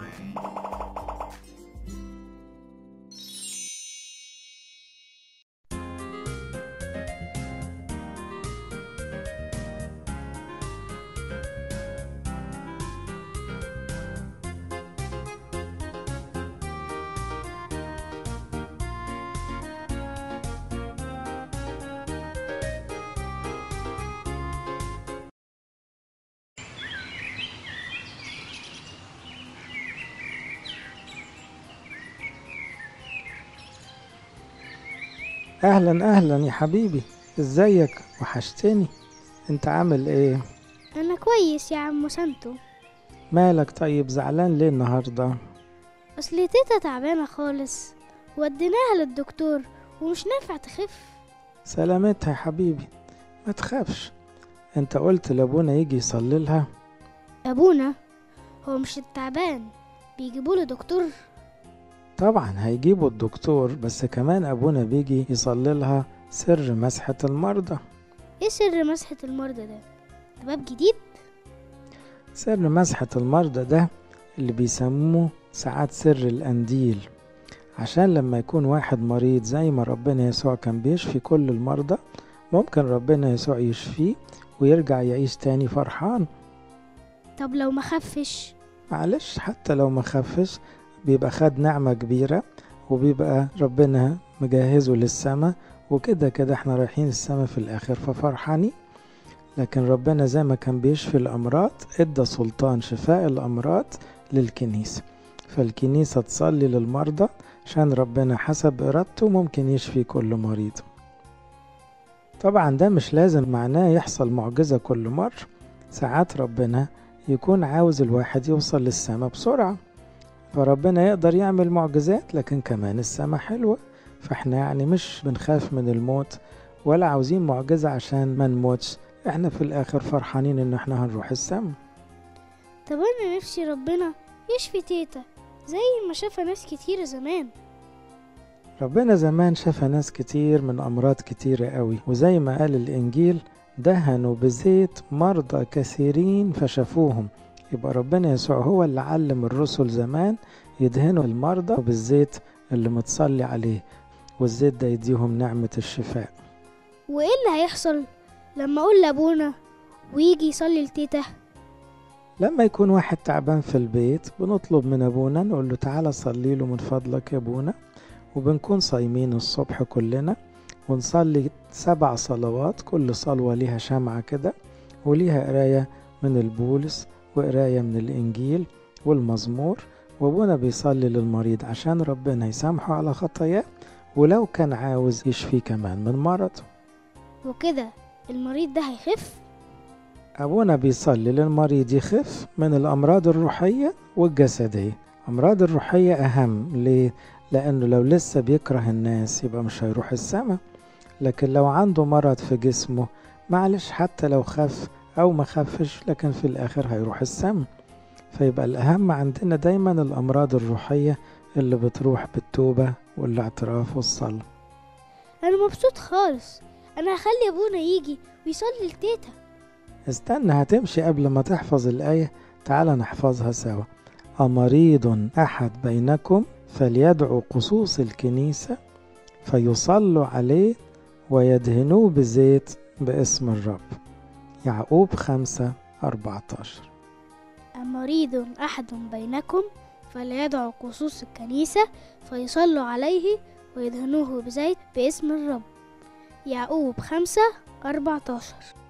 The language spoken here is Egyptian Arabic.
اهلا اهلا يا حبيبي ازيك وحشتني انت عامل ايه أنا كويس يا عم سانتو مالك طيب زعلان ليه النهارده أصل تيتا تعبانة خالص وديناها للدكتور ومش نافع تخف سلامتها يا حبيبي ما تخافش انت قلت لابونا يجي يصلي لها أبونا هو مش التعبان بيجيبوله دكتور طبعا هيجيبوا الدكتور بس كمان ابونا بيجي يصلي لها سر مسحة المرضى ايه سر مسحة المرضى ده ده باب جديد سر مسحة المرضى ده اللي بيسموه ساعات سر القنديل عشان لما يكون واحد مريض زي ما ربنا يسوع كان بيشفي كل المرضى ممكن ربنا يسوع يشفيه ويرجع يعيش تاني فرحان طب لو ما خفش معلش حتى لو ما خفش بيبقى خد نعمة كبيرة وبيبقى ربنا مجهزه للسماء وكده كده احنا رايحين السماء في الآخر ففرحانين لكن ربنا زي ما كان بيشفي الأمراض ادى سلطان شفاء الأمراض للكنيسة فالكنيسة تصلي للمرضى عشان ربنا حسب إرادته ممكن يشفي كل مريض طبعا ده مش لازم معناه يحصل معجزة كل مرة ساعات ربنا يكون عاوز الواحد يوصل للسماء بسرعة فربنا يقدر يعمل معجزات لكن كمان السماء حلوة فاحنا يعني مش بنخاف من الموت ولا عاوزين معجزة عشان ما نموتش احنا في الاخر فرحانين ان احنا هنروح السماء طب أنا نفسي ربنا يشفي تيتا زي ما شافى ناس كتير زمان ربنا زمان شفى ناس كتير من أمراض كتيرة قوي وزي ما قال الإنجيل دهنوا بزيت مرضى كثيرين فشفوهم يبقى ربنا يسوع هو اللي علم الرسل زمان يدهنوا المرضى بالزيت اللي متصلي عليه والزيت ده يديهم نعمة الشفاء وإيه اللي هيحصل لما أقول لأبونا ويجي يصلي لتيتا لما يكون واحد تعبان في البيت بنطلب من أبونا نقول له تعالى صلي له من فضلك يا أبونا وبنكون صايمين الصبح كلنا ونصلي سبع صلوات كل صلوة ليها شمعة كده وليها قراية من البولس وقراية من الإنجيل والمزمور وأبونا بيصلي للمريض عشان ربنا يسامحه على خطاياه ولو كان عاوز يشفيه كمان من مرضه وكده المريض ده هيخف أبونا بيصلي للمريض يخف من الأمراض الروحية والجسدية أمراض الروحية أهم ليه؟ لأنه لو لسه بيكره الناس يبقى مش هيروح السماء لكن لو عنده مرض في جسمه معلش حتى لو خف أو ما خفش لكن في الآخر هيروح السماء فيبقى الأهم عندنا دايما الأمراض الروحية اللي بتروح بالتوبة والاعتراف والصلاة أنا مبسوط خالص أنا هخلي أبونا يجي ويصلي لتيتا استنى هتمشي قبل ما تحفظ الآية تعال نحفظها سوا أمريض أحد بينكم فليدعو قصوص الكنيسة فيصلوا عليه ويدهنوه بزيت باسم الرب يعقوب خمسة أربعة عشر أمريض أحد بينكم فليدعو قصوص الكنيسة فيصلوا عليه ويدهنوه بزيت باسم الرب يعقوب خمسة أربعة عشر